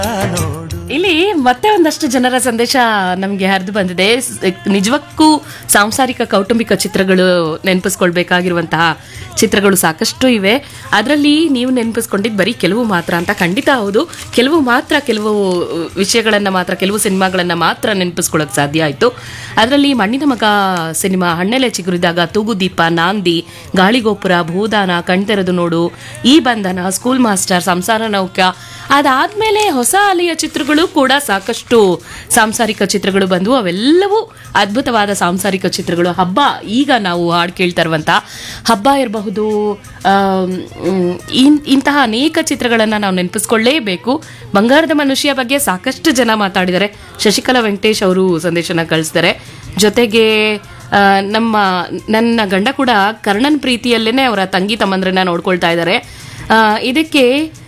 ಇಲ್ಲಿ ಮತ್ತೆ ಒಂದಷ್ಟು ಜನರ ಸಂದೇಶ ನಮಗೆ ಹರಿದು ಬಂದಿದೆ ಸ್- ನಿಜಕ್ಕೂ ಸಾಂಸಾರಿಕ ಕೌಟುಂಬಿಕ ಚಿತ್ರಗಳು ನೆನಪಿಸ್ಕೊಳ್ಬೇಕಾಗಿರುವಂತಹ ಚಿತ್ರಗಳು ಸಾಕಷ್ಟು ಇವೆ ಅದರಲ್ಲಿ ನೀವು ನೆನಪಿಸ್ಕೊಂಡಿದ್ದು ಬರೀ ಕೆಲವು ಮಾತ್ರ ಅಂತ ಖಂಡಿತ ಹೌದು ಕೆಲವು ಮಾತ್ರ ಕೆಲವು ವಿಷಯಗಳನ್ನ ಮಾತ್ರ ಕೆಲವು ಸಿನಿಮಾಗಳನ್ನ ಮಾತ್ರ ನೆನಪಿಸ್ಕೊಳ್ಳೋಕೆ ಸಾಧ್ಯ ಆಯಿತು ಅದರಲ್ಲಿ ಮಣ್ಣಿನ ಮಗ ಸಿನಿಮಾ ಹಣ್ಣೆಲೆ ಚಿಗುರಿದಾಗ ತೂಗುದೀಪ ನಾಂದಿ ಗಾಳಿಗೋಪುರ ಭೂದಾನ ಕಣ್ತೆರೆದು ನೋಡು ಈ ಬಂಧನ ಸ್ಕೂಲ್ ಮಾಸ್ಟರ್ ಸಂಸಾರ ನೌಕ ಅದಾದ್ಮೇಲೆ ಹೊಸ ಅಲೆಯ ಚಿತ್ರಗಳು ಕೂಡ ಸಾಕಷ್ಟು ಸಾಂಸಾರಿಕ ಚಿತ್ರಗಳು ಬಂದವು ಅವೆಲ್ಲವೂ ಅದ್ಭುತವಾದ ಸಾಂಸಾರಿಕ ಚಿತ್ರಗಳು ಹಬ್ಬ ಈಗ ನಾವು ಹಾಡು ಕೇಳ್ತಾ ಇರುವಂತಹ ಹಬ್ಬ ಇರಬಹುದು ಆಮ್, ಮ್, ಇನ್- ಇಂತಹ ಅನೇಕ ಚಿತ್ರಗಳನ್ನು ನಾವು ನೆನಪಿಸ್ಕೊಳ್ಳೇಬೇಕು ಬಂಗಾರದ ಮನುಷ್ಯ ಬಗ್ಗೆ ಸಾಕಷ್ಟು ಜನ ಮಾತಾಡಿದ್ದಾರೆ ಶಶಿಕಲಾ ವೆಂಕಟೇಶ್ ಅವರು ಸಂದೇಶನ ಕಳಿಸಿದ್ದಾರೆ ಜೊತೆಗೆ ಆ, ನಮ್ಮ ನನ್ನ ಗಂಡ ಕೂಡ ಕರ್ಣನ್ ಪ್ರೀತಿಯಲ್ಲೇನೆ ಅವರ ತಂಗಿ ತಮ್ಮಂದ್ರನ್ನ ನೋಡ್ಕೊಳ್ತಾ ಇದ್ದಾರೆ ಆ, ಇದಕ್ಕೆ